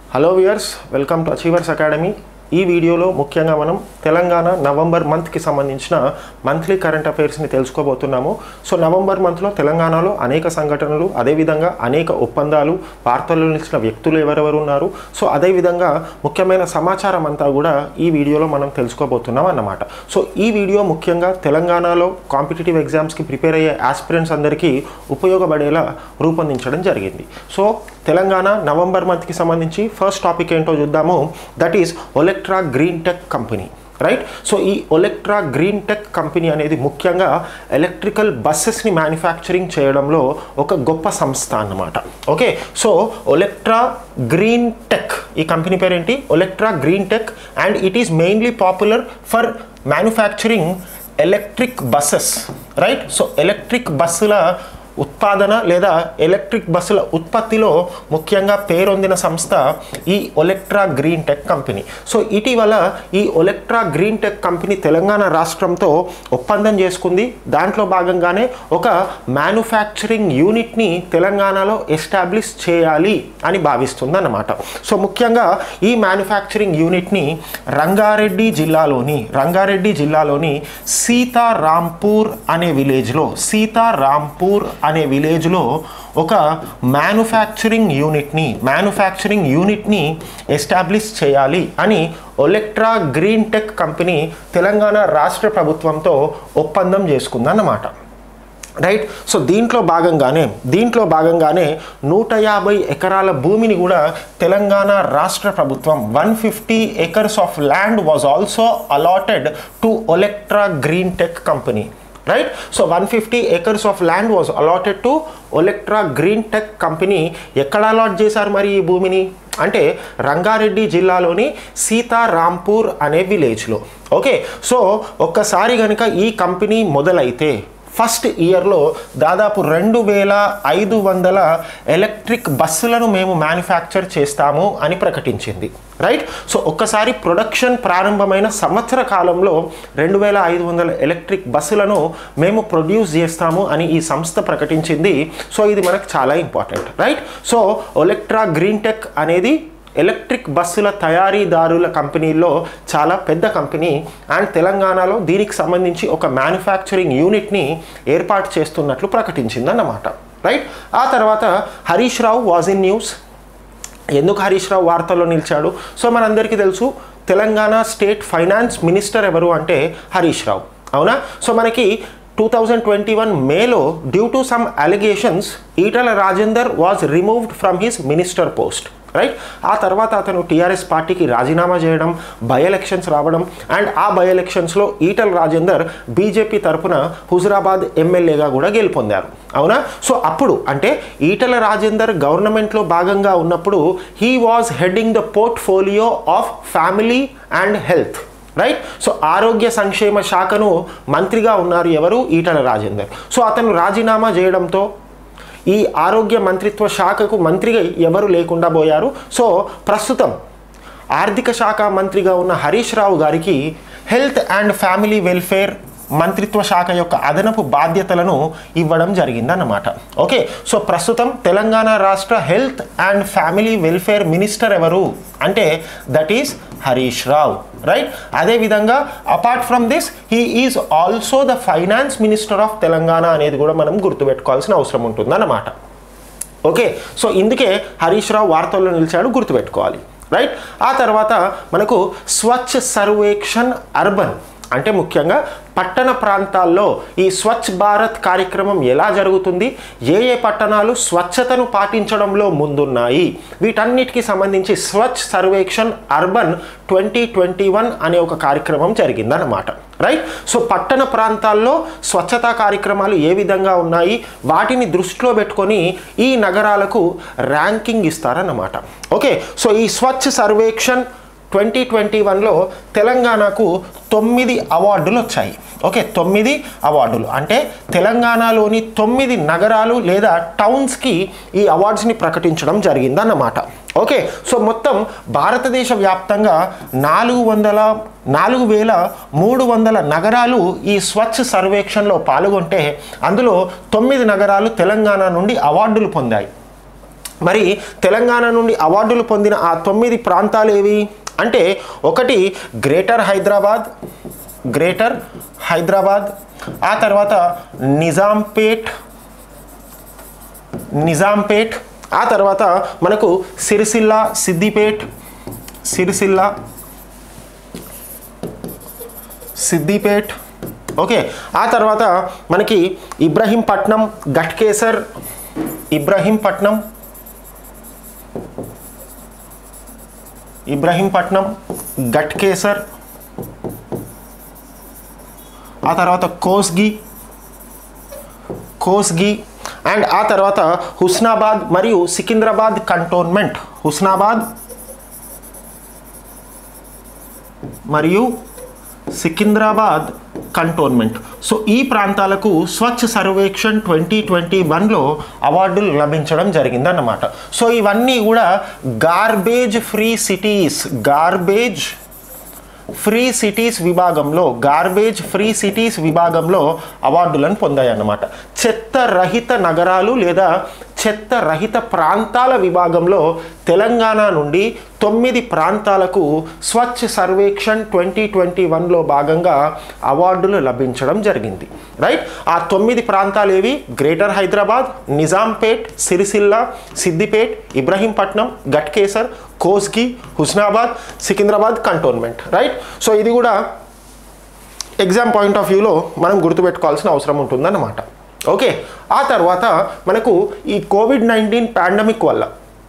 Hello viewers welcome to achievers academy ఈ వీడియోలో ముఖ్యంగా మనం తెలంగాణ నవంబర్ మంత్కి సంబంధించిన మంత్లీ కరెంట్ అఫైర్స్ని తెలుసుకోబోతున్నాము సో నవంబర్ మంత్లో తెలంగాణలో అనేక సంఘటనలు అదేవిధంగా అనేక ఒప్పందాలు వార్తల్లో నిలిచిన వ్యక్తులు ఎవరెవరు ఉన్నారు సో అదేవిధంగా ముఖ్యమైన సమాచారం అంతా కూడా ఈ వీడియోలో మనం తెలుసుకోబోతున్నాం అన్నమాట సో ఈ వీడియో ముఖ్యంగా తెలంగాణలో కాంపిటేటివ్ ఎగ్జామ్స్కి ప్రిపేర్ అయ్యే ఆస్పిరెంట్స్ అందరికీ ఉపయోగపడేలా రూపొందించడం జరిగింది సో తెలంగాణ నవంబర్ మంత్కి సంబంధించి ఫస్ట్ టాపిక్ ఏంటో చూద్దాము that is Olectra green tech company right so ఈ ఒలెక్ట్రా గ్రీన్ టెక్ కంపెనీ అనేది ముఖ్యంగా ఎలక్ట్రికల్ బస్సెస్ని మ్యానుఫ్యాక్చరింగ్ చేయడంలో ఒక గొప్ప సంస్థ అన్నమాట okay so Olectra green tech ఈ కంపెనీ పేరేంటి Olectra green tech and it is mainly popular for manufacturing electric buses right so electric బస్సుల ఉత్పాదన లేదా ఎలక్ట్రిక్ బస్సుల ఉత్పత్తిలో ముఖ్యంగా పేరొందిన సంస్థ ఈ Olectra green tech company so ఇటీవల ఈ Olectra green tech company Telangana రాష్ట్రంతో ఒప్పందం చేసుకుంది దాంట్లో భాగంగానే ఒక మ్యానుఫ్యాక్చరింగ్ యూనిట్ని తెలంగాణలో ఎస్టాబ్లిష్ చేయాలి అని భావిస్తుంది అన్నమాట సో ముఖ్యంగా ఈ మ్యానుఫ్యాక్చరింగ్ యూనిట్ని రంగారెడ్డి జిల్లాలోని రంగారెడ్డి జిల్లాలోని సీతారాంపూర్ అనే విలేజ్లో సీతారాంపూర్ అనే విలేజ్లో ఒక మ్యానుఫ్యాక్చరింగ్ యూనిట్ని మ్యానుఫ్యాక్చరింగ్ యూనిట్ని ఎస్టాబ్లిష్ చేయాలి అని Olectra green tech company Telangana రాష్ట్ర ప్రభుత్వంతో ఒప్పందం చేసుకుందన్నమాట రైట్ సో దీంట్లో భాగంగానే దీంట్లో భాగంగానే నూట యాభై ఎకరాల భూమిని కూడా తెలంగాణ రాష్ట్ర ప్రభుత్వం one fifty acres of land was also allotted to Olectra green tech company right so one fifty acres of land was allotted to Olectra green tech company ఎక్కడ అలాట్ చేశారు మరి ఈ భూమిని అంటే రంగారెడ్డి జిల్లాలోని సీతారాంపూర్ అనే విలేజ్లో ఓకే సో ఒక్కసారి కనుక ఈ కంపెనీ మొదలైతే ఫస్ట్ ఇయర్లో దాదాపు రెండు వేల ఐదు వందల ఎలక్ట్రిక్ బస్సులను మేము మ్యానుఫ్యాక్చర్ చేస్తాము అని ప్రకటించింది రైట్ సో ఒక్కసారి ప్రొడక్షన్ ప్రారంభమైన సంవత్సర కాలంలో రెండు వేల ఐదు వందల ఎలక్ట్రిక్ బస్సులను మేము ప్రొడ్యూస్ చేస్తాము అని ఈ సంస్థ ప్రకటించింది సో ఇది మనకు చాలా important right so Olectra green tech అనేది ఎలక్ట్రిక్ బస్సుల తయారీదారుల కంపెనీల్లో చాలా పెద్ద కంపెనీ అండ్ తెలంగాణలో దీనికి సంబంధించి ఒక మ్యానుఫ్యాక్చరింగ్ యూనిట్ని ఏర్పాటు చేస్తున్నట్లు ప్రకటించిందన్నమాట రైట్ ఆ తర్వాత Harish Rao was in news ఎందుకు హరీష్ రావు వార్తల్లో నిలిచాడు సో మనందరికీ తెలుసు తెలంగాణ స్టేట్ ఫైనాన్స్ మినిస్టర్ ఎవరు అంటే హరీష్ రావు అవునా సో మనకి టూ థౌజండ్ ట్వంటీ వన్ మేలో due to some allegations Eatala Rajender was removed from his minister post right ఆ తర్వాత అతను టీఆర్ఎస్ పార్టీకి రాజీనామా చేయడం బై ఎలక్షన్స్ రావడం అండ్ ఆ బై ఎలక్షన్స్లో ఈటల రాజేందర్ బీజేపీ తరపున హుజరాబాద్ ఎమ్మెల్యేగా కూడా గెలుపొందారు అవునా సో అప్పుడు అంటే ఈటల రాజేందర్ గవర్నమెంట్లో భాగంగా ఉన్నప్పుడు he was heading the portfolio of family and health right so ఆరోగ్య సంక్షేమ శాఖను మంత్రిగా ఉన్నారు ఎవరు ఈటల రాజేందర్ సో అతను రాజీనామా చేయడంతో ఈ ఆరోగ్య మంత్రిత్వ శాఖకు మంత్రిగా ఎవరు లేకుండా పోయారు సో ప్రస్తుతం ఆర్థిక శాఖ మంత్రిగా ఉన్న హరీష్ రావు గారికి హెల్త్ అండ్ ఫ్యామిలీ వెల్ఫేర్ మంత్రిత్వ శాఖ యొక్క అదనపు బాధ్యతలను ఇవ్వడం జరిగిందన్నమాట ఓకే సో ప్రస్తుతం తెలంగాణ రాష్ట్ర health and family welfare minister ఎవరు అంటే that is Harish Rao right అదేవిధంగా apart from this he is also the finance minister of Telangana అనేది కూడా మనం గుర్తుపెట్టుకోవాల్సిన అవసరం ఉంటుందన్నమాట ఓకే సో ఇందుకే హరీష్ రావు వార్తల్లో నిలిచాడు గుర్తుపెట్టుకోవాలి రైట్ ఆ తర్వాత మనకు స్వచ్ఛ సర్వేక్షణ్ అర్బన్ అంటే ముఖ్యంగా పట్టణ ప్రాంతాల్లో ఈ స్వచ్ఛ భారత్ కార్యక్రమం ఎలా జరుగుతుంది ఏ ఏ పట్టణాలు స్వచ్ఛతను పాటించడంలో ముందున్నాయి వీటన్నిటికీ సంబంధించి Swachh Survekshan urban twenty twenty one అనే ఒక కార్యక్రమం జరిగిందన్నమాట రైట్ సో పట్టణ ప్రాంతాల్లో స్వచ్ఛతా కార్యక్రమాలు ఏ విధంగా ఉన్నాయి వాటిని దృష్టిలో పెట్టుకొని ఈ నగరాలకు ర్యాంకింగ్ ఇస్తారన్నమాట ఓకే సో ఈ స్వచ్ఛ సర్వేక్షణ్ ట్వంటీ ట్వంటీ వన్లో తెలంగాణకు తొమ్మిది అవార్డులు వచ్చాయి ఓకే తొమ్మిది అవార్డులు అంటే తెలంగాణలోని తొమ్మిది నగరాలు లేదా టౌన్స్కి ఈ అవార్డ్స్ని ప్రకటించడం జరిగిందన్నమాట ఓకే సో మొత్తం భారతదేశ వ్యాప్తంగా నాలుగు వందల నాలుగు వేల మూడు వందల నగరాలు ఈ స్వచ్ఛ సర్వేక్షణలో పాల్గొంటే అందులో తొమ్మిది నగరాలు తెలంగాణ నుండి అవార్డులు పొందాయి మరి తెలంగాణ నుండి అవార్డులు పొందిన ఆ తొమ్మిది ప్రాంతాలు ఏవి అంటే ఒకటి గ్రేటర్ హైదరాబాద్ గ్రేటర్ హైదరాబాద్ ఆ తర్వాత నిజాంపేట్ నిజాంపేట్ ఆ తర్వాత మనకు సిరిసిల్ల సిద్దిపేట్ సిరిసిల్ల సిద్దిపేట్ ఓకే ఆ తర్వాత మనకి ఇబ్రహీంపట్నం గట్కేసర్ ఇబ్రహీంపట్నం ఇబ్రహీంపట్నం గట్కేసర్ ఆ తర్వాత కోస్గి కోస్గి అండ్ ఆ తర్వాత హుస్నాబాద్ మరియు సికింద్రాబాద్ కంటోన్మెంట్ హుస్నాబాద్ మరియు సికింద్రాబాద్ కంటోన్మెంట్ సో ఈ ప్రాంతాలకు స్వచ్ఛ సర్వేక్షణ్ ట్వంటీ ట్వంటీ వన్లో అవార్డులు లభించడం జరిగిందన్నమాట సో ఇవన్నీ కూడా garbage free cities garbage free cities విభాగంలో గార్బేజ్ ఫ్రీ సిటీస్ విభాగంలో అవార్డులను పొందాయన్నమాట చెత్త రహిత నగరాలు లేదా చెత్త రహిత ప్రాంతాల విభాగంలో తెలంగాణ నుండి తొమ్మిది ప్రాంతాలకు స్వచ్ఛ సర్వేక్షణ్ ట్వంటీ ట్వంటీ వన్లో భాగంగా అవార్డులు లభించడం జరిగింది రైట్ ఆ తొమ్మిది ప్రాంతాలు ఏవి greater Hyderabad Nizampet Sircilla Siddipet Ibrahimpatnam Ghatkesar Kosgi Husnabad Secunderabad cantonment right so ఇది కూడా ఎగ్జామ్ పాయింట్ ఆఫ్ వ్యూలో మనం గుర్తుపెట్టుకోవాల్సిన అవసరం ఉంటుందన్నమాట ఓకే ఆ తర్వాత మనకు ఈ కోవిడ్ నైన్టీన్ పాండమిక్ వల్ల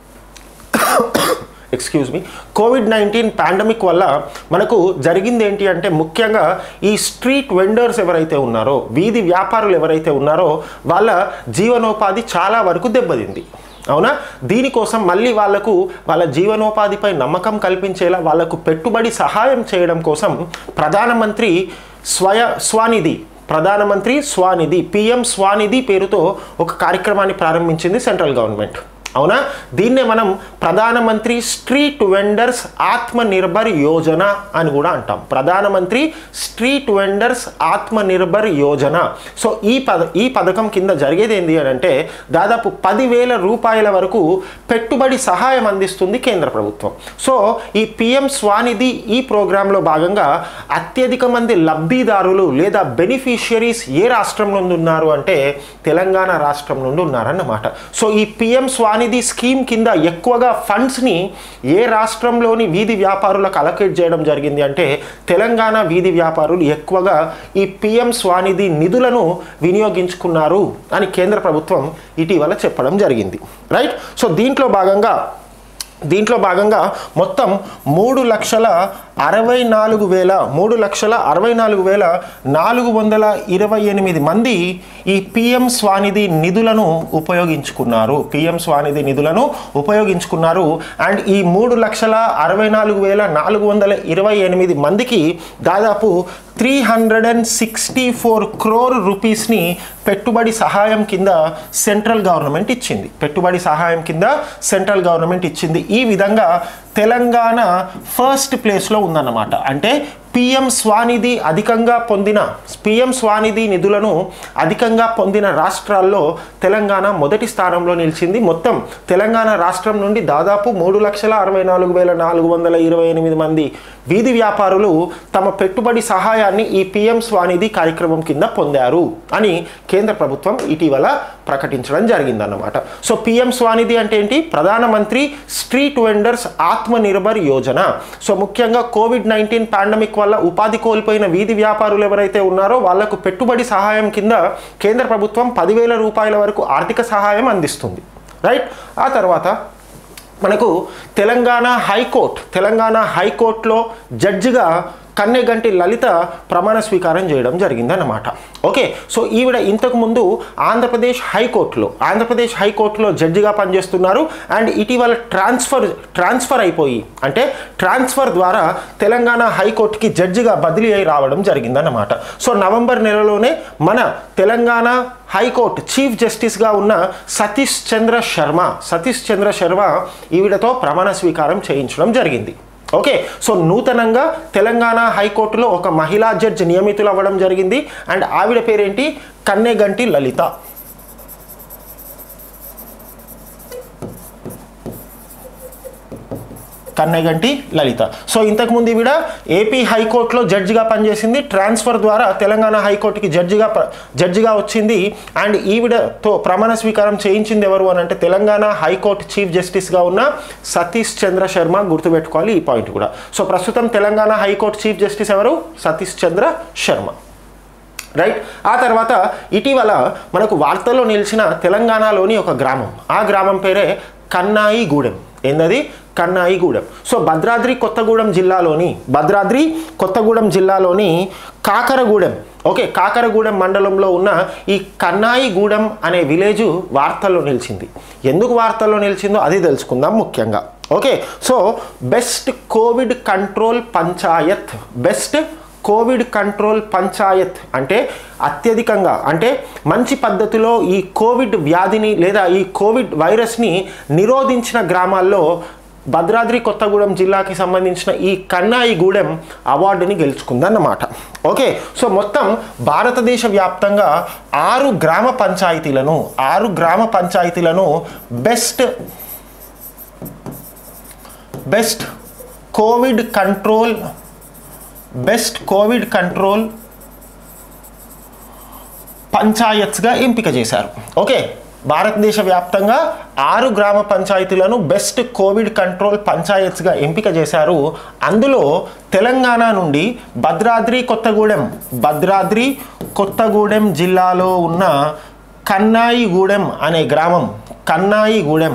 excuse me COVID nineteen pandemic వల్ల మనకు జరిగింది ఏంటి అంటే ముఖ్యంగా ఈ స్ట్రీట్ వెండర్స్ ఎవరైతే ఉన్నారో వీధి వ్యాపారులు ఎవరైతే ఉన్నారో వాళ్ళ జీవనోపాధి చాలా వరకు దెబ్బతింది అవునా దీనికోసం మళ్ళీ వాళ్లకు వాళ్ళ జీవనోపాధిపై నమ్మకం కల్పించేలా వాళ్లకు పెట్టుబడి సహాయం చేయడం కోసం ప్రధానమంత్రి స్వయ స్వానిధి ప్రధానమంత్రి స్వానిధి పిఎం స్వానిధి పేరుతో ఒక కార్యక్రమాన్ని ప్రారంభించింది సెంట్రల్ గవర్నమెంట్ అవునా దీన్నే మనం ప్రధానమంత్రి స్ట్రీట్ వెండర్స్ ఆత్మనిర్భర్ యోజన అని కూడా అంటాం Pradhan Mantri street vendors Atmanirbhar Yojana so ఈ పద ఈ పథకం కింద జరిగేది ఏంటి అని అంటే దాదాపు పదివేల రూపాయల వరకు పెట్టుబడి సహాయం అందిస్తుంది కేంద్ర ప్రభుత్వం సో ఈ పిఎం స్వానిధి ఈ ప్రోగ్రాంలో భాగంగా అత్యధిక మంది లబ్ధిదారులు లేదా బెనిఫిషియరీస్ ఏ రాష్ట్రం నుండి ఉన్నారు అంటే తెలంగాణ రాష్ట్రం నుండి ఉన్నారన్నమాట సో ఈ పిఎం స్వానిధి స్కీమ్ కింద ఎక్కువగా ఫండ్స్ని ఏ రాష్ట్రంలోని వీధి వ్యాపారులకు అలొకేట్ చేయడం జరిగింది అంటే తెలంగాణ వీధి వ్యాపారులు ఎక్కువగా ఈ పిఎం స్వానిధి నిధులను వినియోగించుకున్నారు అని కేంద్ర ప్రభుత్వం ఇటీవల చెప్పడం జరిగింది రైట్ సో దీంట్లో భాగంగా దీంట్లో భాగంగా మొత్తం మూడు లక్షల అరవై నాలుగు వేల మూడు లక్షల అరవై నాలుగు వేల నాలుగు వందల ఇరవై ఎనిమిది మంది ఈ పిఎం స్వానిధి నిధులను ఉపయోగించుకున్నారు పిఎం స్వానిధి నిధులను ఉపయోగించుకున్నారు అండ్ ఈ మూడు లక్షల అరవై నాలుగు వేల నాలుగు వందల ఇరవై ఎనిమిది మందికి దాదాపు three hundred and sixty four crore రూపీస్ని పెట్టుబడి సహాయం కింద సెంట్రల్ గవర్నమెంట్ ఇచ్చింది పెట్టుబడి సహాయం కింద సెంట్రల్ గవర్నమెంట్ ఇచ్చింది ఈ విధంగా తెలంగాణ ఫస్ట్ ప్లేస్లో ఉందన్నమాట అంటే పిఎం స్వానిధి అధికంగా పొందిన పిఎం స్వానిధి నిధులను అధికంగా పొందిన రాష్ట్రాల్లో తెలంగాణ మొదటి స్థానంలో నిలిచింది మొత్తం తెలంగాణ రాష్ట్రం నుండి దాదాపు మూడు లక్షల అరవై నాలుగు వేల నాలుగు వందల ఇరవై ఎనిమిది మంది వీధి వ్యాపారులు తమ పెట్టుబడి సహాయాన్ని ఈ పిఎం స్వానిధి కార్యక్రమం కింద పొందారు అని కేంద్ర ప్రభుత్వం ఇటీవల ప్రకటించడం జరిగిందన్నమాట సో పిఎం స్వానిధి అంటే ఏంటి Pradhan Mantri street vendors Atmanirbhar Yojana so ముఖ్యంగా కోవిడ్ నైన్టీన్ పాండమిక్ వల్ల ఉపాధి కోల్పోయిన వీధి వ్యాపారులు ఎవరైతే ఉన్నారో వాళ్లకు పెట్టుబడి సహాయం కింద కేంద్ర ప్రభుత్వం పదివేల రూపాయల వరకు ఆర్థిక సహాయం అందిస్తుంది రైట్ ఆ తర్వాత మనకు తెలంగాణ హైకోర్టు తెలంగాణ హైకోర్టులో జడ్జిగా కన్నెగంటి లలిత ప్రమాణ స్వీకారం చేయడం జరిగిందన్నమాట ఓకే సో ఈవిడ ఇంతకుముందు ఆంధ్రప్రదేశ్ హైకోర్టులో ఆంధ్రప్రదేశ్ హైకోర్టులో జడ్జిగా పనిచేస్తున్నారు అండ్ ఇటీవల ట్రాన్స్ఫర్ ట్రాన్స్ఫర్ అయిపోయి అంటే ట్రాన్స్ఫర్ ద్వారా తెలంగాణ హైకోర్టుకి జడ్జిగా బదిలీ అయి రావడం జరిగిందన్నమాట సో నవంబర్ నెలలోనే మన తెలంగాణ హైకోర్టు చీఫ్ జస్టిస్గా ఉన్న సతీష్ చంద్ర శర్మ సతీష్ చంద్ర శర్మ ఈవిడతో ప్రమాణ స్వీకారం చేయించడం జరిగింది ఓకే సో నూతనంగా తెలంగాణ హైకోర్టులో ఒక మహిళా జడ్జి నియమితులు అవ్వడం జరిగింది అండ్ ఆవిడ పేరేంటి కన్నెగంటి లలిత కన్నెగంటి లలిత సో ఇంతకుముందు ఈవిడ ఏపీ హైకోర్టులో జడ్జిగా పనిచేసింది ట్రాన్స్ఫర్ ద్వారా తెలంగాణ హైకోర్టుకి జడ్జిగా ప్ర- జడ్జిగా వచ్చింది అండ్ ఈవిడతో ప్రమాణ స్వీకారం చేయించింది ఎవరు అని అంటే తెలంగాణ హైకోర్టు చీఫ్ జస్టిస్గా ఉన్న సతీష్ చంద్ర శర్మ గుర్తుపెట్టుకోవాలి ఈ పాయింట్ కూడా సో ప్రస్తుతం తెలంగాణ హైకోర్టు చీఫ్ జస్టిస్ ఎవరు సతీష్ చంద్ర శర్మ రైట్ ఆ తర్వాత ఇటీవల మనకు వార్తల్లో నిలిచిన తెలంగాణలోని ఒక గ్రామం ఆ గ్రామం పేరే కన్నాయి గూడెం ఏందది కన్నాయి గూడెం సో భద్రాద్రి కొత్తగూడెం జిల్లాలోని భద్రాద్రి కొత్తగూడెం జిల్లాలోని కాకరగూడెం ఓకే కాకరగూడెం మండలంలో ఉన్న ఈ కన్నాయి గూడెం అనే విలేజ్ వార్తల్లో నిలిచింది ఎందుకు వార్తల్లో నిలిచిందో అది తెలుసుకుందాం ముఖ్యంగా okay so best COVID control panchayat best COVID control panchayat అంటే అత్యధికంగా అంటే మంచి పద్ధతిలో ఈ కోవిడ్ వ్యాధిని లేదా ఈ కోవిడ్ వైరస్ని నిరోధించిన గ్రామాల్లో భద్రాద్రి కొత్తగూడెం జిల్లాకి సంబంధించిన ఈ కన్నాయిగూడెం అవార్డుని గెలుచుకుందన్నమాట ఓకే సో మొత్తం భారతదేశ వ్యాప్తంగా ఆరు గ్రామ పంచాయతీలను ఆరు గ్రామ పంచాయతీలను best best COVID control best COVID control పంచాయత్స్గా ఎంపిక చేశారు ఓకే భారతదేశ వ్యాప్తంగా ఆరు గ్రామ పంచాయతీలను బెస్ట్ కోవిడ్ కంట్రోల్ పంచాయత్స్గా ఎంపిక చేశారు అందులో తెలంగాణ నుండి భద్రాద్రి కొత్తగూడెం భద్రాద్రి కొత్తగూడెం జిల్లాలో ఉన్న కన్నాయిగూడెం అనే గ్రామం కన్నాయిగూడెం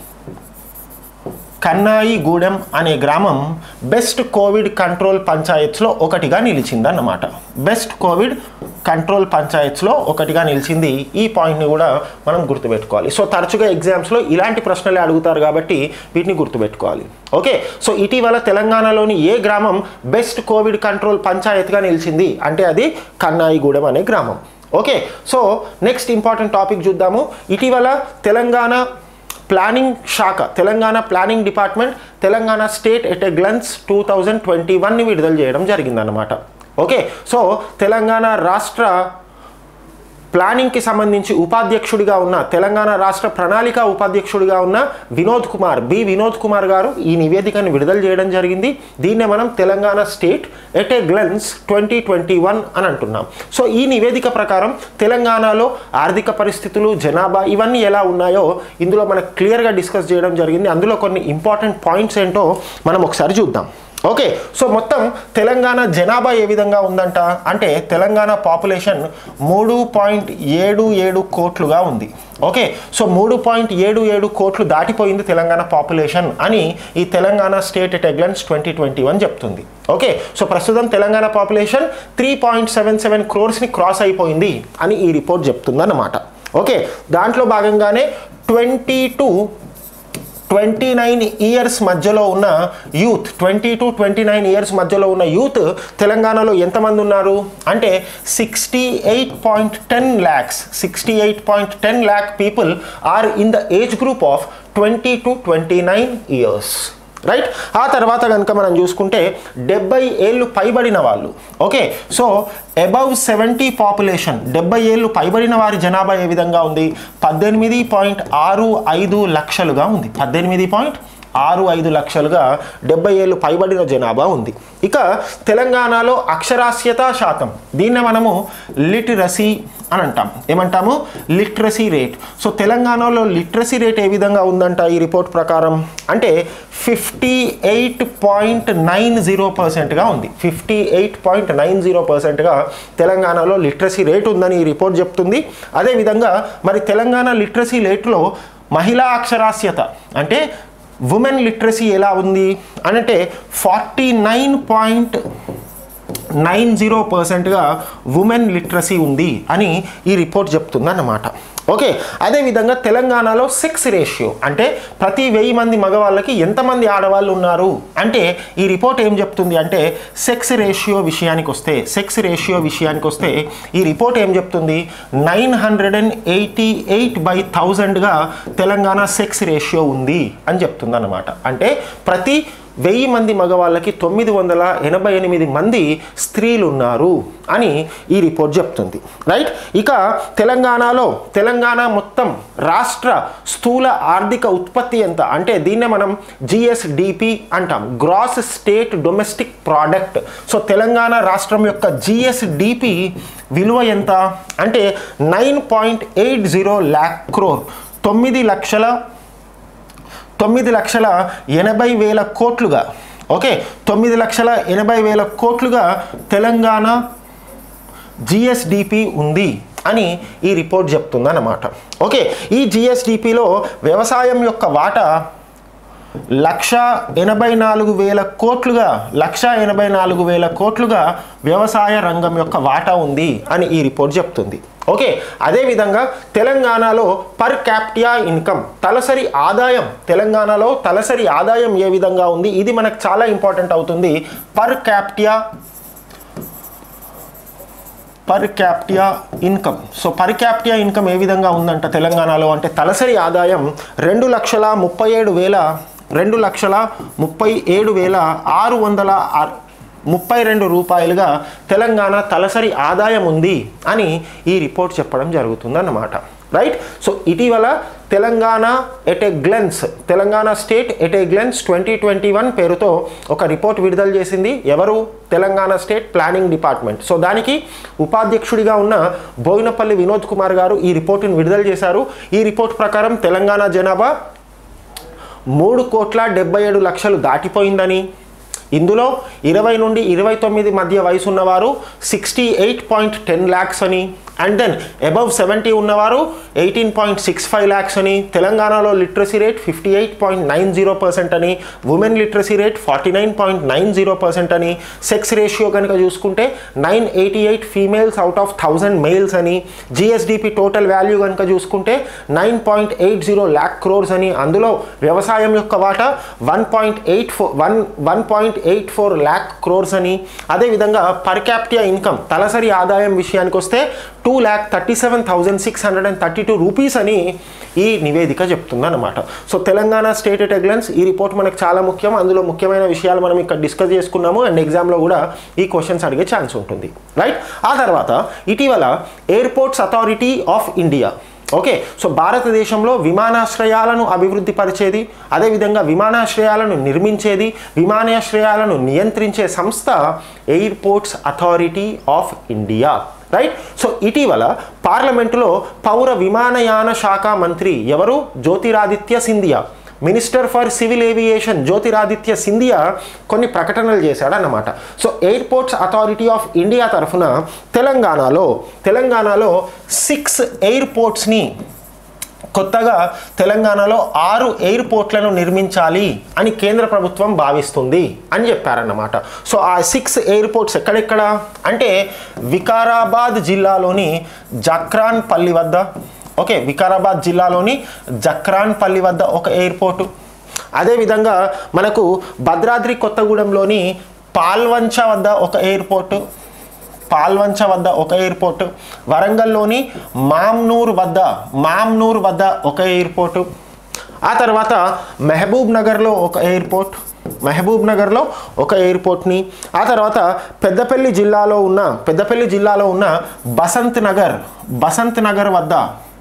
కన్నాయిగూడెం అనే గ్రామం బెస్ట్ కోవిడ్ కంట్రోల్ పంచాయత్స్లో ఒకటిగా నిలిచిందన్నమాట బెస్ట్ కోవిడ్ కంట్రోల్ పంచాయత్స్లో ఒకటిగా నిలిచింది ఈ పాయింట్ని కూడా మనం గుర్తుపెట్టుకోవాలి సో తరచుగా ఎగ్జామ్స్లో ఇలాంటి ప్రశ్నలే అడుగుతారు కాబట్టి వీటిని గుర్తుపెట్టుకోవాలి ఓకే సో ఇటీవల తెలంగాణలోని ఏ గ్రామం బెస్ట్ కోవిడ్ కంట్రోల్ పంచాయత్గా నిలిచింది అంటే అది కన్నాయిగూడెం అనే గ్రామం okay so next important topic చూద్దాము ఇటీవల తెలంగాణ ప్లానింగ్ శాఖ Telangana planning department Telangana state at a glance two thousand twenty వన్ని విడుదల చేయడం జరిగిందన్నమాట ఓకే సో తెలంగాణ రాష్ట్ర ప్లానింగ్కి సంబంధించి ఉపాధ్యక్షుడిగా ఉన్న తెలంగాణ రాష్ట్ర ప్రణాళిక ఉపాధ్యక్షుడిగా ఉన్న వినోద్ కుమార్ బి వినోద్ కుమార్ గారు ఈ నివేదికను విడుదల చేయడం జరిగింది దీన్నే మనం Telangana state at a glance twenty twenty one అని అంటున్నాం సో ఈ నివేదిక ప్రకారం తెలంగాణలో ఆర్థిక పరిస్థితులు జనాభా ఇవన్నీ ఎలా ఉన్నాయో ఇందులో మనకు క్లియర్గా డిస్కస్ చేయడం జరిగింది అందులో కొన్ని ఇంపార్టెంట్ పాయింట్స్ ఏంటో మనం ఒకసారి చూద్దాం ఓకే సో మొత్తం తెలంగాణ జనాభా ఏ విధంగా ఉందంట అంటే తెలంగాణ పాపులేషన్ మూడు పాయింట్ ఏడు ఏడు కోట్లుగా ఉంది ఓకే సో మూడు పాయింట్ ఏడు ఏడు కోట్లు దాటిపోయింది తెలంగాణ పాపులేషన్ అని ఈ Telangana state at a glance twenty twenty one చెప్తుంది ఓకే సో ప్రస్తుతం Telangana population three point seven seven క్రోర్స్ని క్రాస్ అయిపోయింది అని ఈ రిపోర్ట్ చెప్తుందన్నమాట ఓకే దాంట్లో భాగంగానే twenty two twenty nine years మధ్యలో ఉన్న youth twenty to twenty nine years మధ్యలో ఉన్న యూత్ తెలంగాణలో ఎంతమంది ఉన్నారు అంటే sixty eight point ten lakhs sixty eight point ten lakh people are in the age group of twenty to twenty nine years right ఆ తర్వాత కనుక మనం చూసుకుంటే డెబ్బై ఏళ్ళు పైబడిన వాళ్ళు okay so above seventy population డెబ్బై ఏళ్ళు పైబడిన వారి జనాభా ఏ విధంగా ఉంది పద్దెనిమిది పాయింట్ ఆరు ఐదు లక్షలుగా ఉంది పద్దెనిమిది పాయింట్ ఆరు ఐదు లక్షలుగా డెబ్బై ఏళ్ళు పైబడిన జనాభా ఉంది ఇక తెలంగాణలో అక్షరాస్యత శాతం దీన్నే మనము లిటరసీ అని అంటాం ఏమంటాము లిటరసీ రేట్ సో తెలంగాణలో లిటరసీ రేట్ ఏ విధంగా ఉందంట ఈ రిపోర్ట్ ప్రకారం అంటే fifty eight point nine zero పర్సెంట్గా ఉంది fifty eight point nine zero పర్సెంట్గా తెలంగాణలో లిటరసీ రేట్ ఉందని ఈ రిపోర్ట్ చెప్తుంది అదేవిధంగా మరి తెలంగాణ లిటరసీ రేట్లో మహిళా అక్షరాస్యత అంటే ఉమెన్ లిటరసీ ఎలా ఉంది అని అంటే forty nine point nine zero పర్సెంట్గా ఉమెన్ లిటరసీ ఉంది అని ఈ రిపోర్ట్ చెప్తుందన్నమాట ఓకే అదేవిధంగా తెలంగాణలో సెక్స్ రేషియో అంటే ప్రతి వెయ్యి మంది మగవాళ్ళకి ఎంతమంది ఆడవాళ్ళు ఉన్నారు అంటే ఈ రిపోర్ట్ ఏం చెప్తుంది అంటే సెక్స్ రేషియో విషయానికి వస్తే సెక్స్ రేషియో విషయానికి వస్తే ఈ రిపోర్ట్ ఏం చెప్తుంది nine hundred and eighty eight by థౌజండ్గా తెలంగాణ సెక్స్ రేషియో ఉంది అని చెప్తుంది అనమాట అంటే ప్రతి వెయ్యి మంది మగవాళ్ళకి తొమ్మిది వందల ఎనభై ఎనిమిది మంది స్త్రీలు ఉన్నారు అని ఈ రిపోర్ట్ చెప్తుంది రైట్ ఇక తెలంగాణలో తెలంగాణ మొత్తం రాష్ట్ర స్థూల ఆర్థిక ఉత్పత్తి ఎంత అంటే దీన్నే మనం జిఎస్డిపి అంటాం gross state domestic product so Telangana రాష్ట్రం యొక్క జిఎస్డిపి విలువ ఎంత అంటే nine point eight zero lakh crore తొమ్మిది లక్షల తొమ్మిది లక్షల ఎనభై వేల కోట్లుగా ఓకే తొమ్మిది లక్షల ఎనభై వేల కోట్లుగా తెలంగాణ జిఎస్డిపి ఉంది అని ఈ రిపోర్ట్ చెప్తుందన్నమాట ఓకే ఈ జిఎస్డిపిలో వ్యవసాయం యొక్క వాటా లక్ష ఎనభై నాలుగు వేల కోట్లుగా లక్ష ఎనభై నాలుగు వేల కోట్లుగా వ్యవసాయ రంగం యొక్క వాటా ఉంది అని ఈ రిపోర్ట్ చెప్తుంది ఓకే అదేవిధంగా తెలంగాణలో పర్ క్యాప్టియా ఇన్కమ్ తలసరి ఆదాయం తెలంగాణలో తలసరి ఆదాయం ఏ విధంగా ఉంది ఇది మనకు చాలా ఇంపార్టెంట్ అవుతుంది per capita per capita income so per capita income ఏ విధంగా ఉందంట తెలంగాణలో అంటే తలసరి ఆదాయం రెండు లక్షల ముప్పై ఏడు వేల రెండు లక్షల ముప్పై ఏడు వేల ఆరు వందల ఆర్- ముప్పై రెండు రూపాయలుగా తెలంగాణ తలసరి ఆదాయం ఉంది అని ఈ రిపోర్ట్ చెప్పడం జరుగుతుందన్నమాట రైట్ సో ఇటీవల Telangana at a glance Telangana state at a glance twenty twenty one పేరుతో ఒక రిపోర్ట్ విడుదల చేసింది ఎవరు Telangana state planning department so దానికి ఉపాధ్యక్షుడిగా ఉన్న బోయినపల్లి వినోద్ కుమార్ గారు ఈ రిపోర్టును విడుదల చేశారు ఈ రిపోర్ట్ ప్రకారం తెలంగాణ జనాభా మూడు కోట్ల డెబ్బై ఏడు లక్షలు దాటిపోయిందని ఇందులో ఇరవై నుండి ఇరవై తొమ్మిది మధ్య వయసు ఉన్నవారు sixty eight point ten lakhs అని అండ్ దెన్ అబవ్ సెవెంటీ ఉన్నవారు eighteen point six five lakhs అని తెలంగాణలో literacy rate fifty eight point nine zero percent అని women literacy rate forty nine point nine zero percent అని సెక్స్ రేషియో కనుక చూసుకుంటే nine eighty eight females out of thousand males అని GSDP total value కనుక చూసుకుంటే nine point eight zero lakh crores అని అందులో వ్యవసాయం యొక్క వాటా one point eight four one one point eight four lakh crores అని అదేవిధంగా పర్ క్యాపిటల్ ఇన్కమ్ తలసరి ఆదాయం విషయానికి వస్తే two lakh thirty seven thousand six hundred and thirty two rupees అని ఈ నివేదిక చెప్తుందన్నమాట so Telangana state at a glance ఈ రిపోర్ట్ మనకు చాలా ముఖ్యం అందులో ముఖ్యమైన విషయాలు మనం ఇక్కడ డిస్కస్ చేసుకున్నాము అండ్ ఎగ్జామ్లో కూడా ఈ క్వశ్చన్స్ అడిగే ఛాన్స్ ఉంటుంది రైట్ ఆ తర్వాత ఇటీవల airports authority of India okay so భారతదేశంలో విమానాశ్రయాలను అభివృద్ధి పరిచేది అదేవిధంగా విమానాశ్రయాలను నిర్మించేది విమానాశ్రయాలను నియంత్రించే సంస్థ airports authority of India right so ఇటీవల పార్లమెంటులో పౌర విమానయాన శాఖ మంత్రి ఎవరు Jyotiraditya Scindia minister for civil aviation Jyotiraditya Scindia కొన్ని ప్రకటనలు చేశాడన్నమాట so airports authority of India తరఫున తెలంగాణలో తెలంగాణలో సిక్స్ ఎయిర్పోర్ట్స్ని కొత్తగా తెలంగాణలో ఆరు ఎయిర్పోర్ట్లను నిర్మించాలి అని కేంద్ర ప్రభుత్వం భావిస్తుంది అని చెప్పారన్నమాట సో ఆ సిక్స్ ఎయిర్పోర్ట్స్ ఎక్కడెక్కడ అంటే వికారాబాద్ జిల్లాలోని జక్రాన్ పల్లి వద్ద ఓకే వికారాబాద్ జిల్లాలోని జక్రాన్ పల్లి వద్ద ఒక ఎయిర్పోర్టు అదేవిధంగా మనకు భద్రాద్రి కొత్తగూడెంలోని పాల్వంచ వద్ద ఒక ఎయిర్పోర్టు పాల్వంచ వద్ద ఒక ఎయిర్పోర్ట్ వరంగల్లోని మామ్నూర్ వద్ద మామ్నూర్ వద్ద ఒక ఎయిర్పోర్టు ఆ తర్వాత మహబూబ్ నగర్లో ఒక ఎయిర్పోర్ట్ మహబూబ్ నగర్లో ఒక ఎయిర్పోర్ట్ని ఆ తర్వాత పెద్దపల్లి జిల్లాలో ఉన్న పెద్దపల్లి జిల్లాలో ఉన్న బసంత్ నగర్ బసంత్ నగర్ వద్ద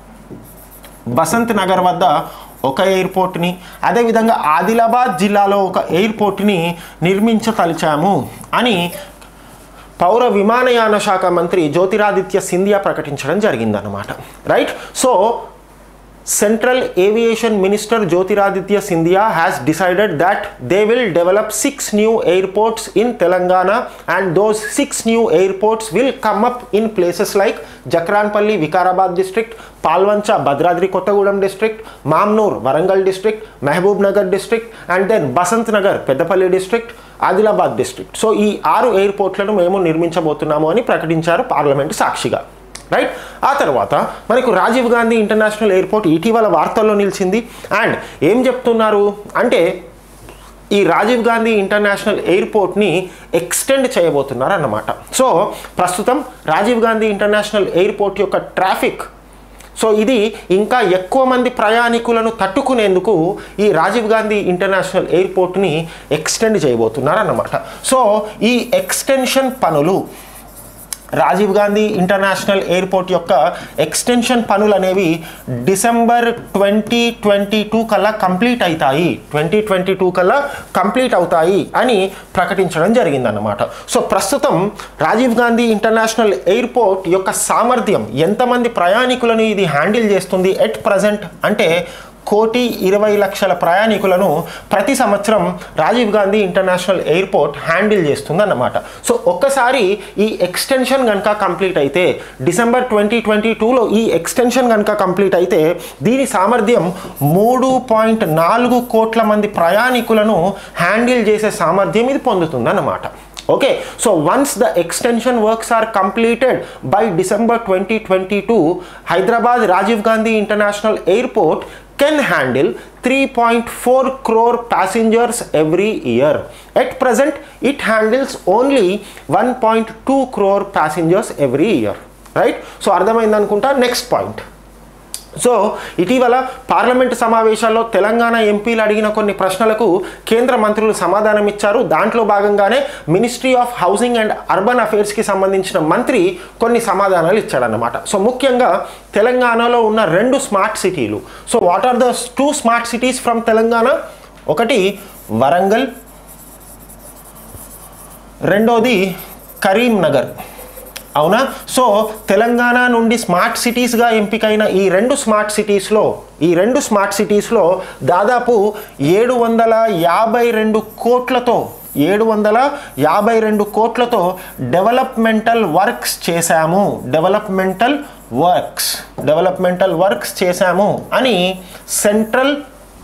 బసంత్ నగర్ వద్ద ఒక ఎయిర్పోర్ట్ని అదేవిధంగా ఆదిలాబాద్ జిల్లాలో ఒక ఎయిర్పోర్ట్ని నిర్మించతలిచాము అని పౌర విమానయాన శాఖ మంత్రి జ్యోతిరాదిత్య సింధియా ప్రకటించడం జరిగిందన్నమాట right so Central Aviation Minister Jyotiraditya Scindia has decided that they will develop six new airports in Telangana and those six new airports will come up in places like Jakranpalli, Vikarabad district, Palvancha, Bhadradri Kottagudem district, Mamnoor, Varangal district, Mehboob Nagar district and then Basant Nagar, Peddapalli district, Adilabad district so ఈ ఆరు ఎయిర్పోర్ట్లను మేము నిర్మించబోతున్నాము అని ప్రకటించారు parliament సాక్షిగా right ఆ తర్వాత మనకు Rajiv Gandhi international airport ఇటీవల వార్తల్లో నిలిచింది అండ్ ఏం చెప్తున్నారు అంటే ఈ రాజీవ్ గాంధీ ఇంటర్నేషనల్ ఎయిర్పోర్ట్ని ఎక్స్టెండ్ చేయబోతున్నారు అన్నమాట సో ప్రస్తుతం రాజీవ్ గాంధీ ఇంటర్నేషనల్ ఎయిర్పోర్ట్ యొక్క ట్రాఫిక్ సో ఇది ఇంకా ఎక్కువ మంది ప్రయాణికులను తట్టుకునేందుకు ఈ రాజీవ్ గాంధీ ఇంటర్నేషనల్ ఎయిర్పోర్ట్ని ఎక్స్టెండ్ చేయబోతున్నారన్నమాట సో ఈ ఎక్స్టెన్షన్ పనులు రాజీవ్ గాంధీ ఇంటర్నేషనల్ ఎయిర్పోర్ట్ యొక్క ఎక్స్టెన్షన్ పనులు అనేవి డిసెంబర్ ట్వంటీ ట్వంటీ టూ కల్లా కంప్లీట్ అవుతాయి ట్వంటీ ట్వంటీ టూ కల్లా కంప్లీట్ అవుతాయి అని ప్రకటించడం జరిగిందన్నమాట సో ప్రస్తుతం రాజీవ్ గాంధీ ఇంటర్నేషనల్ ఎయిర్పోర్ట్ యొక్క సామర్థ్యం ఎంతమంది ప్రయాణికులను ఇది హ్యాండిల్ చేస్తుంది ఎట్ ప్రజెంట్ అంటే కోటి ఇరవై లక్షల ప్రయాణికులను ప్రతి సంవత్సరం Rajiv Gandhi international airport handle చేస్తుందన్నమాట సో ఒక్కసారి ఈ ఎక్స్టెన్షన్ కనుక కంప్లీట్ అయితే డిసెంబర్ ట్వంటీ ట్వంటీ టూలో ఈ ఎక్స్టెన్షన్ కనుక కంప్లీట్ అయితే దీని సామర్థ్యం మూడు పాయింట్ నాలుగు కోట్ల మంది ప్రయాణికులను హ్యాండిల్ చేసే సామర్థ్యం ఇది పొందుతుందన్నమాట okay so once the extension works are completed by December twenty twenty two Hyderabad Rajiv Gandhi international airport can handle 3.4 crore passengers every year. At present, it handles only 1.2 crore passengers every year. Right so అర్థమైంది అనుకుంటా next point so ఇటీవల parliament సమావేశాల్లో తెలంగాణ ఎంపీలు అడిగిన కొన్ని ప్రశ్నలకు కేంద్ర మంత్రులు సమాధానం ఇచ్చారు దాంట్లో భాగంగానే ministry of housing and urban అఫైర్స్కి సంబంధించిన మంత్రి కొన్ని సమాధానాలు ఇచ్చాడన్నమాట సో ముఖ్యంగా తెలంగాణలో ఉన్న రెండు స్మార్ట్ సిటీలు so what are the two smart cities from Telangana ఒకటి వరంగల్ రెండోది కరీంనగర్ అవునా సో తెలంగాణ నుండి స్మార్ట్ సిటీస్గా ఎంపికైన ఈ రెండు స్మార్ట్ సిటీస్లో ఈ రెండు స్మార్ట్ సిటీస్లో దాదాపు ఏడు వందల యాభై రెండు కోట్లతో ఏడు వందల యాభై రెండు కోట్లతో డెవలప్మెంటల్ వర్క్స్ చేశాము డెవలప్మెంటల్ వర్క్స్ డెవలప్మెంటల్ వర్క్స్ చేశాము అని central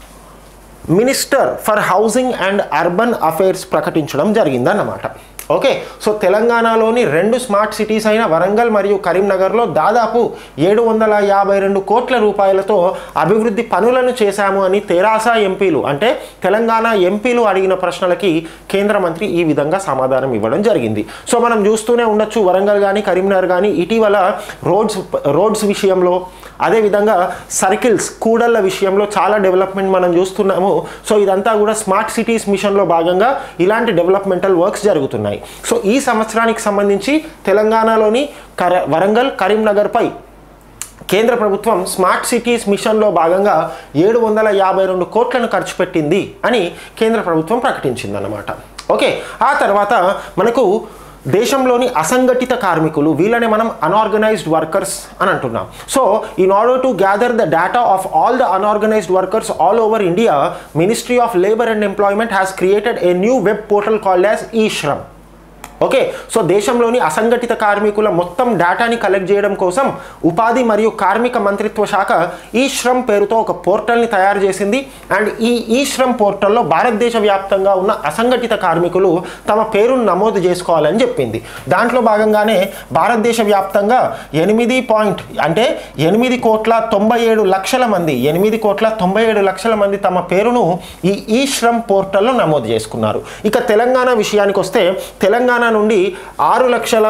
minister for housing and urban affairs ప్రకటించడం జరిగిందన్నమాట ఓకే సో తెలంగాణలోని రెండు స్మార్ట్ సిటీస్ అయిన వరంగల్ మరియు కరీంనగర్లో దాదాపు ఏడు వందల యాభై రెండు కోట్ల రూపాయలతో అభివృద్ధి పనులను చేశాము అని తెరాస ఎంపీలు అంటే తెలంగాణ ఎంపీలు అడిగిన ప్రశ్నలకి కేంద్ర మంత్రి ఈ విధంగా సమాధానం ఇవ్వడం జరిగింది సో మనం చూస్తూనే ఉండొచ్చు వరంగల్ కానీ కరీంనగర్ కానీ ఇటీవల రోడ్స్ రోడ్స్ విషయంలో అదేవిధంగా సర్కిల్స్ కూడళ్ళ విషయంలో చాలా డెవలప్మెంట్ మనం చూస్తున్నాము సో ఇదంతా కూడా స్మార్ట్ సిటీస్ మిషన్లో భాగంగా ఇలాంటి డెవలప్మెంటల్ వర్క్స్ జరుగుతున్నాయి సో ఈ సంవత్సరానికి సంబంధించి తెలంగాణలోని కర వరంగల్ కరీంనగర్పై కేంద్ర ప్రభుత్వం స్మార్ట్ సిటీస్ మిషన్లో భాగంగా ఏడు వందల యాభై రెండు కోట్లను ఖర్చు పెట్టింది అని కేంద్ర ప్రభుత్వం ప్రకటించిందన్నమాట ఓకే ఆ తర్వాత మనకు దేశంలోని అసంఘటిత కార్మికులు వీళ్ళని మనం అన్ఆర్గనైజ్డ్ వర్కర్స్ అని అంటున్నాం so in order to gather the data of all the unorganised workers all over India ministry of labour and employment has created a new web portal called as e Shram okay so దేశంలోని అసంఘటిత కార్మికుల మొత్తం డేటాని collect చేయడం కోసం ఉపాధి మరియు కార్మిక మంత్రిత్వ శాఖ ఈ శ్రమ్ పేరుతో ఒక పోర్టల్ని తయారు చేసింది అండ్ ఈ ఈ శ్రమ్ పోర్టల్లో భారతదేశ వ్యాప్తంగా ఉన్న అసంఘటిత కార్మికులు తమ పేరును నమోదు చేసుకోవాలని చెప్పింది దాంట్లో భాగంగానే భారతదేశ వ్యాప్తంగా ఎనిమిది పాయింట్ అంటే ఎనిమిది కోట్ల తొంభై ఏడు లక్షల మంది ఎనిమిది కోట్ల తొంభై ఏడు లక్షల మంది తమ పేరును ఈ ఈ శ్రమ్ పోర్టల్లో నమోదు చేసుకున్నారు ఇక తెలంగాణ విషయానికి వస్తే తెలంగాణ నుండి ఆరు లక్షల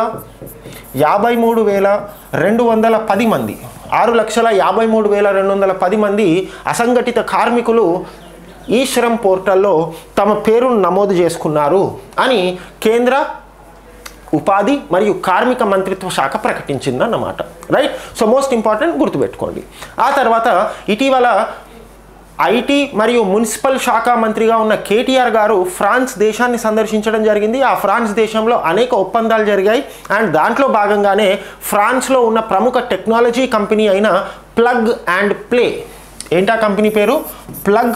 యాభై మూడు వేల రెండు వందల పది మంది ఆరు లక్షల యాభై మూడు వేల రెండు వందల పది మంది అసంఘటిత కార్మికులు ఈ శ్రమ్ పోర్టల్లో తమ పేరును నమోదు చేసుకున్నారు అని కేంద్ర ఉపాధి మరియు కార్మిక మంత్రిత్వ శాఖ ప్రకటించిందన్నమాట రైట్ సో మోస్ట్ ఇంపార్టెంట్ గుర్తుపెట్టుకోండి ఆ తర్వాత ఇటీవల ఐటీ మరియు మున్సిపల్ శాఖ మంత్రిగా ఉన్న కేటీఆర్ గారు ఫ్రాన్స్ దేశాన్ని సందర్శించడం జరిగింది ఆ ఫ్రాన్స్ దేశంలో అనేక ఒప్పందాలు జరిగాయి అండ్ దాంట్లో భాగంగానే ఫ్రాన్స్లో ఉన్న ప్రముఖ టెక్నాలజీ కంపెనీ అయిన ప్లగ్ అండ్ ప్లే ఏంటా కంపెనీ పేరు ప్లగ్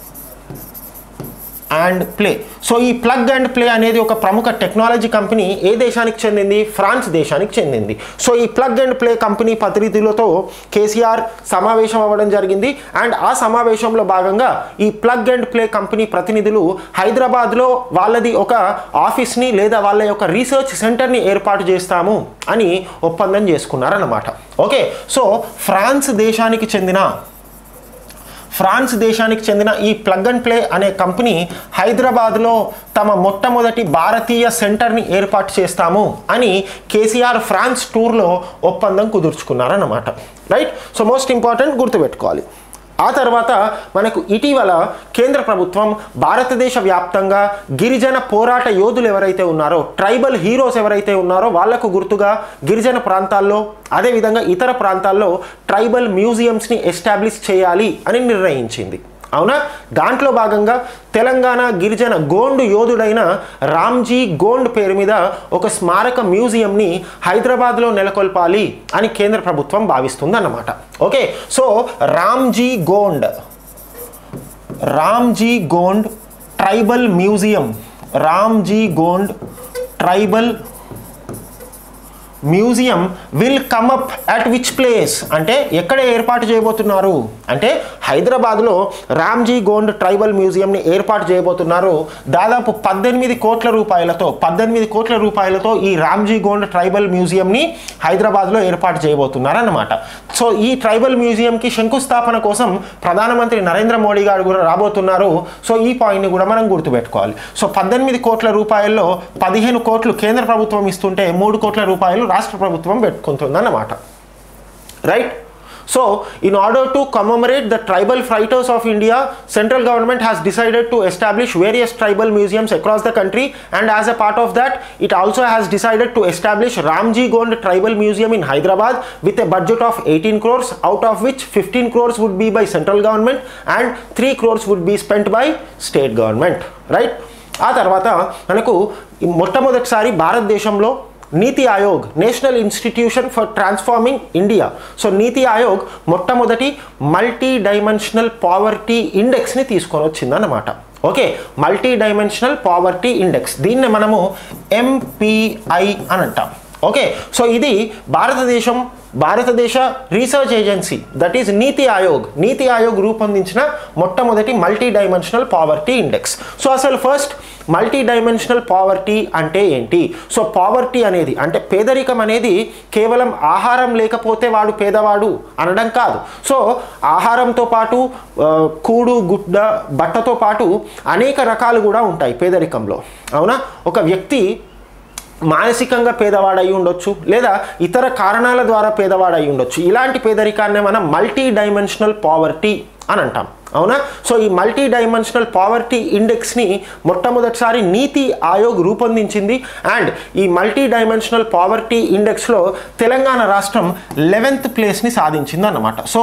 అండ్ ప్లే సో ఈ ప్లగ్ అండ్ ప్లే అనేది ఒక ప్రముఖ టెక్నాలజీ కంపెనీ ఏ దేశానికి చెందింది ఫ్రాన్స్ దేశానికి చెందింది సో ఈ ప్లగ్ అండ్ ప్లే కంపెనీ ప్రతినిధులతో కేసీఆర్ సమావేశం అవ్వడం జరిగింది అండ్ ఆ సమావేశంలో భాగంగా ఈ ప్లగ్ అండ్ ప్లే కంపెనీ ప్రతినిధులు హైదరాబాద్లో వాళ్ళది ఒక ఆఫీస్ని లేదా వాళ్ళ యొక్క రీసెర్చ్ సెంటర్ని ఏర్పాటు చేస్తాము అని ఒప్పందం చేసుకున్నారన్నమాట ఓకే సో ఫ్రాన్స్ దేశానికి చెందిన ఫ్రాన్స్ దేశానికి చెందిన ఈ ప్లగ్ అండ్ ప్లే అనే కంపెనీ హైదరాబాద్లో తమ మొట్టమొదటి భారతీయ సెంటర్ని ఏర్పాటు చేస్తాము అని కేసీఆర్ ఫ్రాన్స్ టూర్లో ఒప్పందం కుదుర్చుకున్నారన్నమాట రైట్ సో మోస్ట్ ఇంపార్టెంట్ గుర్తుపెట్టుకోవాలి ఆ తర్వాత మనకు ఇటీవల కేంద్ర ప్రభుత్వం భారతదేశ వ్యాప్తంగా గిరిజన పోరాట యోధులు ఎవరైతే ఉన్నారో ట్రైబల్ హీరోస్ ఎవరైతే ఉన్నారో వాళ్లకు గుర్తుగా గిరిజన ప్రాంతాల్లో అదేవిధంగా ఇతర ప్రాంతాల్లో ట్రైబల్ మ్యూజియంస్ని ఎస్టాబ్లిష్ చేయాలి అని నిర్ణయించింది అవునా దాంట్లో భాగంగా తెలంగాణ గిరిజన గోండు యోధుడైన రామ్జీ గోండ్ పేరు మీద ఒక స్మారక మ్యూజియంని హైదరాబాద్లో నెలకొల్పాలి అని కేంద్ర ప్రభుత్వం భావిస్తుంది అన్నమాట okay so Ramji Gond Ramji Gond tribal museum Ramji Gond tribal museum will come up at which place అంటే ఎక్కడ ఏర్పాటు చేయబోతున్నారు అంటే హైదరాబాద్లో రామ్జీ గోండ్ ట్రైబల్ మ్యూజియంని ఏర్పాటు చేయబోతున్నారు దాదాపు పద్దెనిమిది కోట్ల రూపాయలతో పద్దెనిమిది కోట్ల రూపాయలతో ఈ రామ్జీ గోండ్ ట్రైబల్ మ్యూజియంని హైదరాబాద్లో ఏర్పాటు చేయబోతున్నారు అన్నమాట సో ఈ ట్రైబల్ మ్యూజియంకి శంకుస్థాపన కోసం ప్రధానమంత్రి నరేంద్ర మోడీ గారు కూడా రాబోతున్నారు సో ఈ పాయింట్ని కూడా మనం గుర్తుపెట్టుకోవాలి సో పద్దెనిమిది కోట్ల రూపాయల్లో పదిహేను కోట్లు కేంద్ర ప్రభుత్వం ఇస్తుంటే మూడు కోట్ల రూపాయలు రాష్ట్ర ప్రభుత్వం పెట్టుకుంటుందన్నమాట right So, in order to commemorate the tribal fighters of India, central government has decided to establish various tribal museums across the country and as a part of that, it also has decided to establish Ramji Gond Tribal Museum in Hyderabad with a budget of 18 crores, out of which 15 crores would be by central government and 3 crores would be spent by state government, right? ఆ తర్వాత మనకు ఈ మొట్టమొదటిసారి భారతదేశంలో NITI Aayog national institution for transforming India so NITI Aayog మొట్టమొదటి multi dimensional poverty ఇండెక్స్ని తీసుకొని వచ్చిందన్నమాట okay multi dimensional poverty index దీన్ని మనము ఎంపీఐ అని అంటాం ఓకే సో ఇది భారతదేశం భారతదేశ రీసెర్చ్ ఏజెన్సీ దట్ ఈస్ నీతి ఆయోగ్ నీతి ఆయోగ్ రూపొందించిన మొట్టమొదటి multi dimensional poverty index so అసలు ఫస్ట్ మల్టీ డైమెన్షనల్ పావర్టీ అంటే ఏంటి సో పావర్టీ అనేది అంటే పేదరికం అనేది కేవలం ఆహారం లేకపోతే వాడు పేదవాడు అనడం కాదు సో ఆహారంతో పాటు ఆ, కూడు గుడ్డ బట్టతో పాటు అనేక రకాలు కూడా ఉంటాయి పేదరికంలో అవునా ఒక వ్యక్తి మానసికంగా పేదవాడై ఉండొచ్చు లేదా ఇతర కారణాల ద్వారా పేదవాడై ఉండొచ్చు ఇలాంటి పేదరికాన్ని మనం మల్టీ డైమెన్షనల్ పావర్టీ అని అంటాం అవునా సో ఈ మల్టీ డైమెన్షనల్ పావర్టీ ఇండెక్స్ని మొట్టమొదటిసారి నీతి ఆయోగ్ రూపొందించింది అండ్ ఈ మల్టీ డైమెన్షనల్ పావర్టీ ఇండెక్స్లో తెలంగాణ రాష్ట్రం లెవెన్త్ ప్లేస్ని సాధించింది అన్నమాట so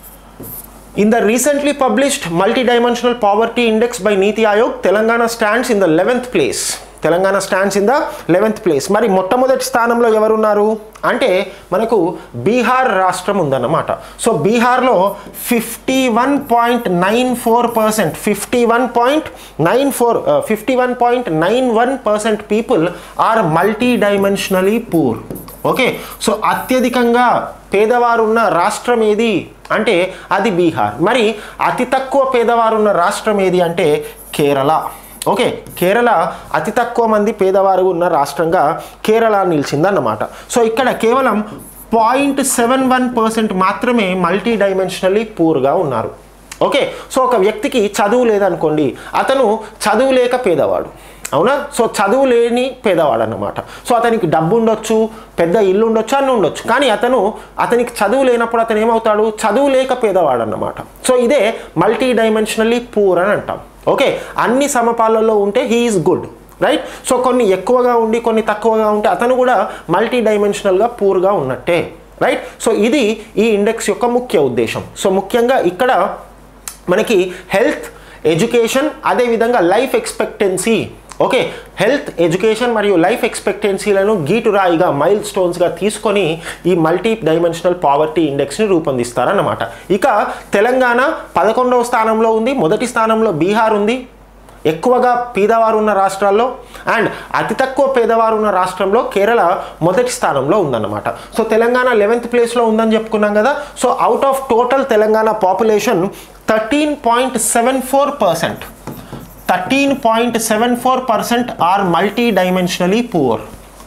In the recently published multi-dimensional poverty index by Niti Aayog, Telangana stands in the 11th place. Telangana stands in the eleventh place మరి మొట్టమొదటి స్థానంలో ఎవరున్నారు అంటే మనకు బీహార్ రాష్ట్రం ఉందన్నమాట సో బీహార్లో fifty one point nine four percent fifty one point nine four fifty one point nine one percent people are multi dimensionally poor okay so అత్యధికంగా పేదవారు ఉన్న రాష్ట్రం ఏది అంటే అది బీహార్ మరి అతి తక్కువ పేదవారు ఉన్న రాష్ట్రం ఏది అంటే కేరళ ఓకే కేరళ అతి తక్కువ మంది పేదవారు ఉన్న రాష్ట్రంగా కేరళ నిలిచిందన్నమాట సో ఇక్కడ కేవలం పాయింట్ సెవెన్ వన్ పర్సెంట్ మాత్రమే మల్టీ డైమెన్షనల్లీ పూర్గా ఉన్నారు ఓకే సో ఒక వ్యక్తికి చదువు లేదనుకోండి అతను చదువు లేక పేదవాడు అవునా సో చదువు లేని పేదవాడు అన్నమాట సో అతనికి డబ్బు ఉండొచ్చు పెద్ద ఇల్లు ఉండొచ్చు అన్నీ ఉండొచ్చు కానీ అతను అతనికి చదువు లేనప్పుడు అతను ఏమవుతాడు చదువు లేక పేదవాడు అన్నమాట సో ఇదే మల్టీ డైమెన్షనల్లీ పూర్ అని అంటాం ఓకే అన్ని సమపాలలో ఉంటే హీఈస్ గుడ్ రైట్ సో కొన్ని ఎక్కువగా ఉండి కొన్ని తక్కువగా ఉంటే అతను కూడా మల్టీ డైమెన్షనల్గా పూర్గా ఉన్నట్టే రైట్ సో ఇది ఈ ఇండెక్స్ యొక్క ముఖ్య ఉద్దేశం సో ముఖ్యంగా ఇక్కడ మనకి హెల్త్ ఎడ్యుకేషన్ అదేవిధంగా life expectancy okay health education మరియు లైఫ్ ఎక్స్పెక్టెన్సీలను గీటురాయిగా మైల్ స్టోన్స్గా తీసుకొని ఈ మల్టీ డైమెన్షనల్ పావర్టీ ఇండెక్స్ని రూపొందిస్తారన్నమాట ఇక తెలంగాణ పదకొండవ స్థానంలో ఉంది మొదటి స్థానంలో బీహార్ ఉంది ఎక్కువగా పేదవారు ఉన్న రాష్ట్రాల్లో అండ్ అతి తక్కువ పేదవారు ఉన్న రాష్ట్రంలో కేరళ మొదటి స్థానంలో ఉందన్నమాట సో తెలంగాణ లెవెన్త్ ప్లేస్లో ఉందని చెప్పుకున్నాం కదా so out of total Telangana population thirteen point seven four percent thirteen point seven four percent are multi dimensionally poor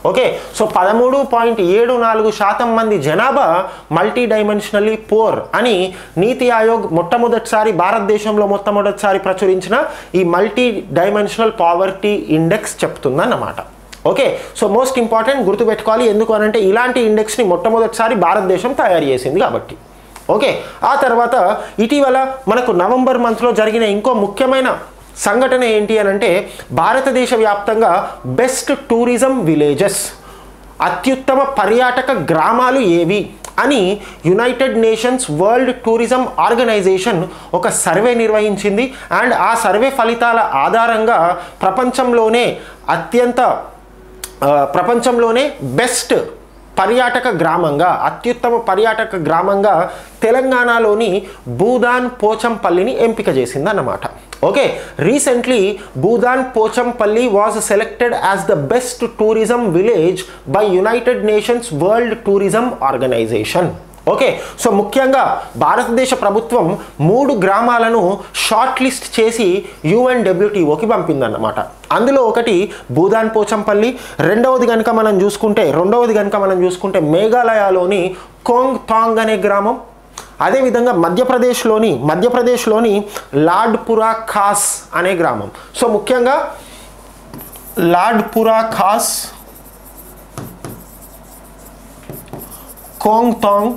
okay so పదమూడు పాయింట్ ఏడు నాలుగు శాతం మంది జనాభా మల్టీ డైమెన్షనల్లీ పోర్ అని నీతి ఆయోగ్ మొట్టమొదటిసారి భారతదేశంలో మొట్టమొదటిసారి ప్రచురించిన ఈ మల్టీ డైమెన్షనల్ పావర్టీ ఇండెక్స్ చెప్తుందన్నమాట ఓకే సో మోస్ట్ ఇంపార్టెంట్ గుర్తుపెట్టుకోవాలి ఎందుకు అనంటే ఇలాంటి ఇండెక్స్ని మొట్టమొదటిసారి భారతదేశం తయారు చేసింది కాబట్టి ఓకే ఆ తర్వాత ఇటీవల మనకు నవంబర్ మంత్లో జరిగిన ఇంకో ముఖ్యమైన సంఘటన ఏంటి అని అంటే భారతదేశ వ్యాప్తంగా బెస్ట్ టూరిజం విలేజెస్ అత్యుత్తమ పర్యాటక గ్రామాలు ఏవి అని United Nations World Tourism Organization ఒక సర్వే నిర్వహించింది అండ్ ఆ సర్వే ఫలితాల ఆధారంగా ప్రపంచంలోనే అత్యంత ఆ, ప్రపంచంలోనే బెస్ట్ పర్యాటక గ్రామంగా అత్యుత్తమ పర్యాటక గ్రామంగా తెలంగాణలోని భూదాన్ పోచంపల్లిని ఎంపిక చేసింది అన్నమాట okay recently Bhoodan Pochampally was selected as the best tourism village by United Nations World Tourism Organization okay so ముఖ్యంగా భారతదేశ ప్రభుత్వం మూడు గ్రామాలను షార్ట్ లిస్ట్ చేసి యుఎన్డబ్ల్యూటీఓకి పంపిందన్నమాట అందులో ఒకటి భూదాన్ పోచంపల్లి రెండవది కనుక మనం చూసుకుంటే రెండవది కనుక మనం చూసుకుంటే మేఘాలయలోని కోంగ్ తాంగ్ అనే గ్రామం అదేవిధంగా మధ్యప్రదేశ్లోని మధ్యప్రదేశ్లోని లాడ్పురా ఖాస్ అనే గ్రామం సో ముఖ్యంగా లాడ్పురా ఖాస్ కోంగ్ తాంగ్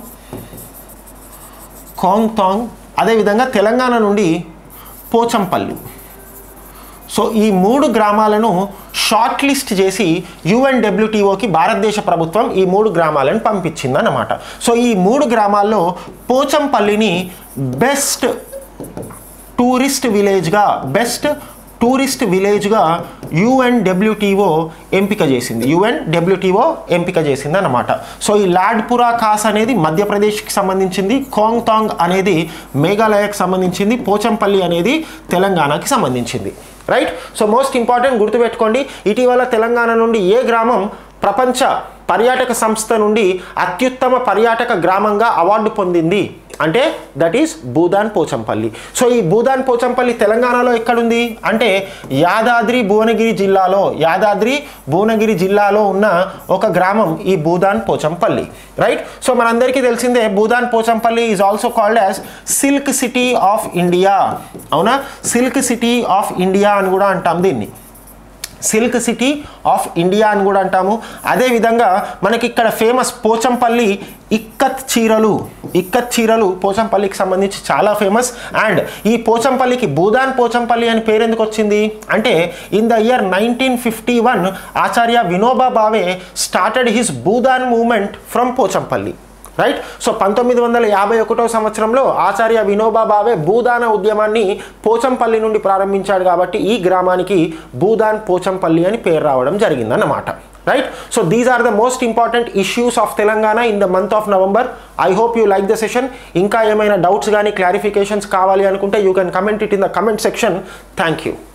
కోంగ్ తాంగ్ అదేవిధంగా తెలంగాణ నుండి పోచంపల్లి సో ఈ మూడు గ్రామాలను షార్ట్ లిస్ట్ చేసి యుఎన్డబ్ల్యూటీఓకి భారతదేశ ప్రభుత్వం ఈ మూడు గ్రామాలను పంపించింది అన్నమాట సో ఈ మూడు గ్రామాల్లో పోచంపల్లిని బెస్ట్ టూరిస్ట్ విలేజ్గా బెస్ట్ టూరిస్ట్ విలేజ్గా యుఎన్డబ్ల్యూటీఓ ఎంపిక చేసింది యుఎన్డబ్ల్యూటీఓ ఎంపిక చేసింది అన్నమాట సో ఈ లాడ్పురా ఖాస్ అనేది మధ్యప్రదేశ్కి సంబంధించింది కోంగ్ తాంగ్ అనేది మేఘాలయకు సంబంధించింది పోచంపల్లి అనేది తెలంగాణకి సంబంధించింది రైట్ సో మోస్ట్ ఇంపార్టెంట్ గుర్తుపెట్టుకోండి ఇటీవల తెలంగాణ నుండి ఏ గ్రామం ప్రపంచ పర్యాటక సంస్థ నుండి అత్యుత్తమ పర్యాటక గ్రామంగా అవార్డు పొందింది అంటే that is Bhoodan Pochampally so ఈ భూదాన్ పోచంపల్లి తెలంగాణలో ఎక్కడుంది అంటే యాదాద్రి భువనగిరి జిల్లాలో యాదాద్రి భువనగిరి జిల్లాలో ఉన్న ఒక గ్రామం ఈ భూదాన్ పోచంపల్లి రైట్ సో మనందరికీ తెలిసిందే Bhoodan Pochampally is also called as silk city of India అవునా సిల్క్ సిటీ ఆఫ్ ఇండియా అని కూడా అంటాం దీన్ని సిల్క్ సిటీ ఆఫ్ ఇండియా అని కూడా అంటాము అదేవిధంగా మనకి ఇక్కడ ఫేమస్ పోచంపల్లి ఇక్కత్ చీరలు ఇక్కత్ చీరలు పోచంపల్లికి సంబంధించి చాలా ఫేమస్ అండ్ ఈ పోచంపల్లికి భూదాన్ పోచంపల్లి అని పేరు ఎందుకు వచ్చింది అంటే in the year nineteen fifty one Acharya Vinoba Bhave started his Bhoodan movement from Pochampally right so పంతొమ్మిది వందల యాభై ఒకటో సంవత్సరంలో ఆచార్య వినోబా భావే భూదాన ఉద్యమాన్ని పోచంపల్లి నుండి ప్రారంభించాడు కాబట్టి ఈ గ్రామానికి భూదాన్ పోచంపల్లి అని పేరు రావడం జరిగిందన్నమాట right so these are the most important issues of Telangana in the month of November I hope you like the session ఇంకా ఏమైనా డౌట్స్ కానీ క్లారిఫికేషన్స్ కావాలి అనుకుంటే you can comment it in the comment section thank you